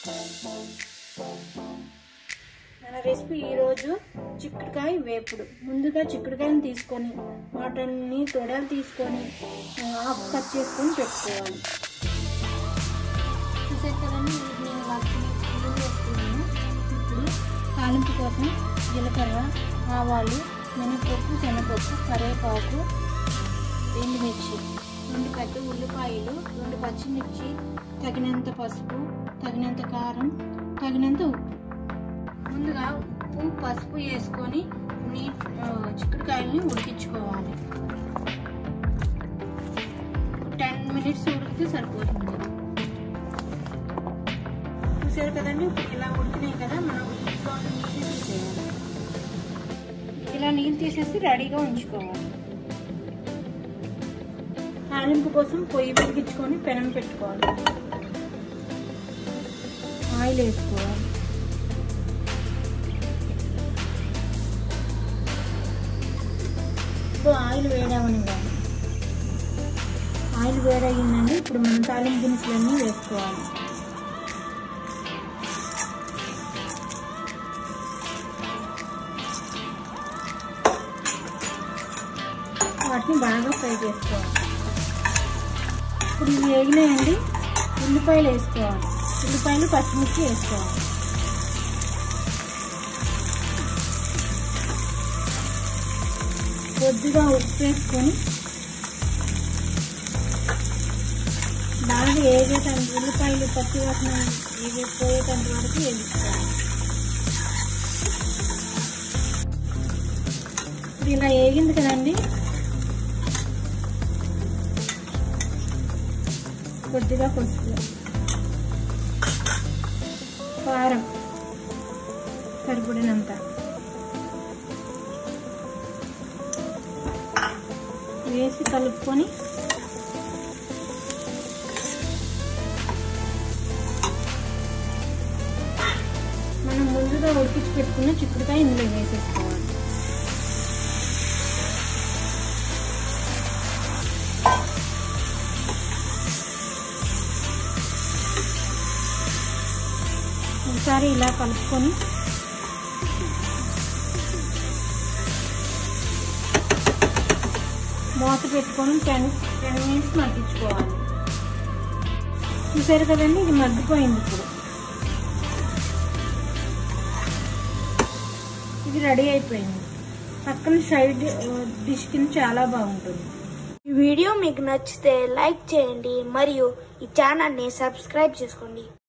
మన రెసిపీ ఈరోజు చిక్కుడుకాయ వేపుడు ముందుగా చిక్కుడుకాయని తీసుకొని వాటిని తొడలు తీసుకొని ఆఫ్ కట్ చేసుకొని పెట్టుకోవాలి చూసారు కదండి ఇది నేను వాటిని పువ్వులు వేస్తున్నాను ఇప్పుడు తాలింపు కోసం జీలకర్ర ఆవాలు మినపప్పు శనగపప్పు కరివేపాకు ఎండుమిర్చి రెండు పెద్ద ఉల్లిపాయలు రెండు పచ్చిమిర్చి తగినంత పసుపు తగినంత కారం తగినంత ఉప్పు ముందుగా ఉప్పు పసుపు వేసుకొని నీ ఆ, చిక్కుడుకాయలని ఉడికించుకోవాలి టెన్ మినిట్స్ ఉడికితే సరిపోతుంది చూసారు కదండి ఇప్పుడు ఇలా ఉడికినాయి కదా మనం ఇంట్లో నీళ్ళు తీసేయాలి ఇలా నీళ్ళు తీసేసి రెడీగా ఉంచుకోవాలి తాలింపు కోసం పొయ్యి వెలిగించుకొని పెనం పెట్టుకోవాలి ఆయిల్ వేసుకోవాలి ఇప్పుడు ఆయిల్ వేడామని కాదు ఆయిల్ వేడయిందండి ఇప్పుడు మనం తాలింపు దినుసులన్నీ వేసుకోవాలి వాటిని బాగా ఫ్రై చేసుకోవాలి ఇప్పుడు ఇవి వేగినాయండి ఉల్లిపాయలు వేసుకోవాలి ఉల్లిపాయలు పచ్చిమిర్చి వేసుకోవాలి కొద్దిగా ఉప్పు వేసుకొని బాగా వేగేటంత ఉల్లిపాయలు పచ్చి వాసన ఇవి పోయేటంత వరకు వేసుకోవాలి ఇప్పుడు ఇలా వేగింది కదండి కొద్దిగా కొద్దిగా కారం సరిపడినంత వేసి కలుపుకొని మనం ముందుగా ఉడికించి పెట్టుకున్న చిక్కుడుకాయ ఇందులో వేసేసుకోవాలి ఒకసారి ఇలా కలుపుకొని మూత పెట్టుకొని టెన్ టెన్ మినిట్స్ మగ్గించుకోవాలి చూసారు కదండి ఇది మగ్గిపోయింది ఇప్పుడు ఇది రెడీ అయిపోయింది పక్కన సైడ్ డిష్ కింద చాలా బాగుంటుంది ఈ వీడియో మీకు నచ్చితే లైక్ చేయండి మరియు ఈ ఛానల్ని సబ్స్క్రైబ్ చేసుకోండి